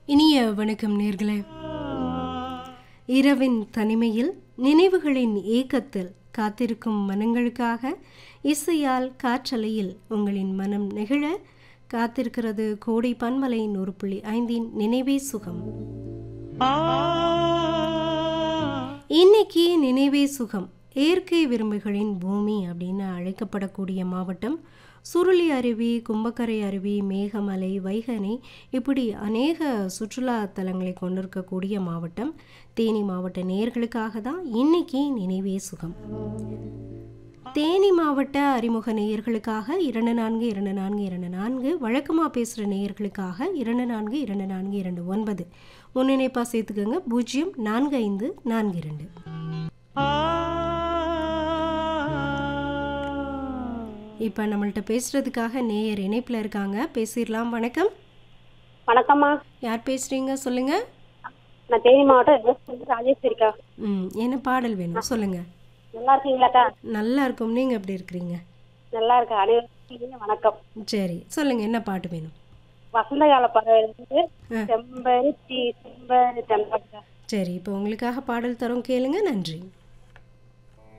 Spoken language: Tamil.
இனிய வணக்கம் நேர்களே இரவின் தனிமையில் நினைவுகளின் ஏக்கத்தில் காத்திருக்கும் மனங்களுக்காக இசையால் காற்றலையில் உங்களின் மனம் நெகிழ காத்திருக்கிறது கோடை பன்மலை நூறு புள்ளி ஐந்தின் நினைவே சுகம் இன்னைக்கு நினைவே சுகம் இயற்கை விரும்புகளின் பூமி அப்படின்னு அழைக்கப்படக்கூடிய மாவட்டம் சுருளி அருவி கும்பக்கரை அருவி மேகமலை வைகனை இப்படி அநேக சுற்றுலா தலங்களை கொண்டிருக்கக்கூடிய மாவட்டம் தேனி மாவட்ட நேயர்களுக்காக தான் இன்னைக்கு நினைவே சுகம் தேனி மாவட்ட அறிமுக நேயர்களுக்காக இரண்டு நான்கு இரண்டு நான்கு இரண்டு நான்கு வழக்கமாக பேசுகிற நேயர்களுக்காக இரண்டு நான்கு இரண்டு நான்கு இரண்டு ஒன்பது முன்னிணைப்பாக சேர்த்துக்கோங்க பூஜ்ஜியம் நான்கு ஐந்து நான்கு இரண்டு இப்போ நம்மள்ட்ட பேசுறதுக்காக நேயர் இணைப்பில் இருக்காங்க பேசிடலாம் வணக்கம் வணக்கம்மா யார் பேசுறீங்க சொல்லுங்க நான் தேனி மாவட்டம் ராஜேஸ்வரிக்கா ம் என்ன பாடல் வேணும் சொல்லுங்க நல்லா இருக்கீங்களாக்கா நல்லா இருக்கும் நீங்க எப்படி இருக்கிறீங்க நல்லா இருக்கா அனைவருக்கும் வணக்கம் சரி சொல்லுங்க என்ன பாட்டு வேணும் வசந்த கால பறவை இருந்து செம்பருத்தி செம்பருத்தி அந்த பாட்டுக்கா சரி இப்போ உங்களுக்காக பாடல் தரோம் கேளுங்க நன்றி